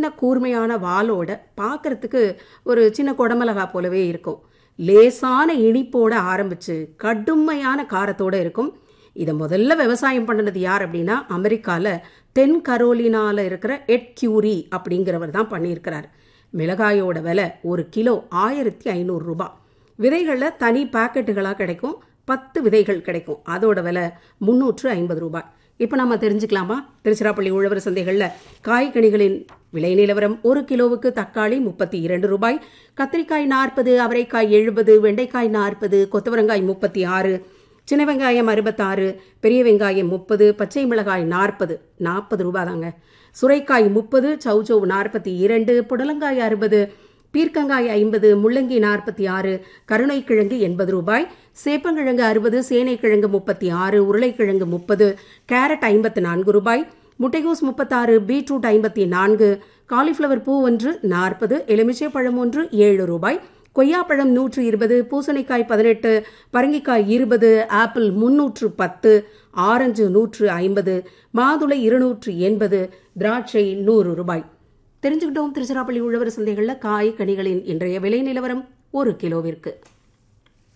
கூர்மையான வாலோட பார்க்கறதுக்கு ஒரு சின்ன குடமிளகா போலவே இருக்கும் லேசான இனிப்போட ஆரம்பிச்சு கடுமையான காரத்தோட இருக்கும் இதை முதல்ல விவசாயம் பண்ணினது யார் அப்படின்னா அமெரிக்கால தென் கரோலினால இருக்கிற எட் கியூரி அப்படிங்கிறவர் தான் பண்ணியிருக்கிறார் மிளகாயோட விலை ஒரு கிலோ ஆயிரத்தி ஐநூறு ரூபாய் விதைகளில் தனி பாக்கெட்டுகளாக கிடைக்கும் பத்து விதைகள் கிடைக்கும் அதோட விலை முந்நூற்று ஐம்பது ரூபாய் இப்போ நம்ம தெரிஞ்சுக்கலாமா திருச்சிராப்பள்ளி உழவர் சந்தைகளில் காய்கனிகளின் விலை நிலவரம் ஒரு கிலோவுக்கு தக்காளி முப்பத்தி இரண்டு ரூபாய் கத்திரிக்காய் நாற்பது அவரைக்காய் எழுபது வெண்டைக்காய் நாற்பது கொத்தவரங்காய் முப்பத்தி ஆறு சின்ன வெங்காயம் அறுபத்தாறு பெரிய வெங்காயம் முப்பது பச்சை மிளகாய் நாற்பது நாற்பது ரூபாய் தாங்க சுரைக்காய் முப்பது சௌச்சௌ நாற்பத்தி இரண்டு புடலங்காய் அறுபது பீர்க்கங்காய் ஐம்பது முள்ளங்கி நாற்பத்தி ஆறு கருணைக்கிழங்கு எண்பது ரூபாய் சேப்பங்கிழங்கு அறுபது சேனைக்கிழங்கு முப்பத்தி ஆறு உருளைக்கிழங்கு முப்பது கேரட் ஐம்பத்து நான்கு ரூபாய் முட்டைகோஸ் முப்பத்தாறு பீட்ரூட் ஐம்பத்தி நான்கு காலிஃப்ளவர் பூ ஒன்று நாற்பது எலுமிச்சை பழம் ஒன்று ஏழு ரூபாய் கொய்யாப்பழம் நூற்று இருபது பூசணிக்காய் பதினெட்டு பரங்கிக்காய் இருபது ஆப்பிள் முன்னூற்று பத்து ஆரஞ்சு நூற்று ஐம்பது மாதுளை இருநூற்று எண்பது திராட்சை நூறு ரூபாய் தெரிஞ்சுக்கிட்டோம் திருச்சிராப்பள்ளி உழவர் சந்தைகளில் காய் கனிகளின் இன்றைய விலை நிலவரம் ஒரு கிலோவிற்கு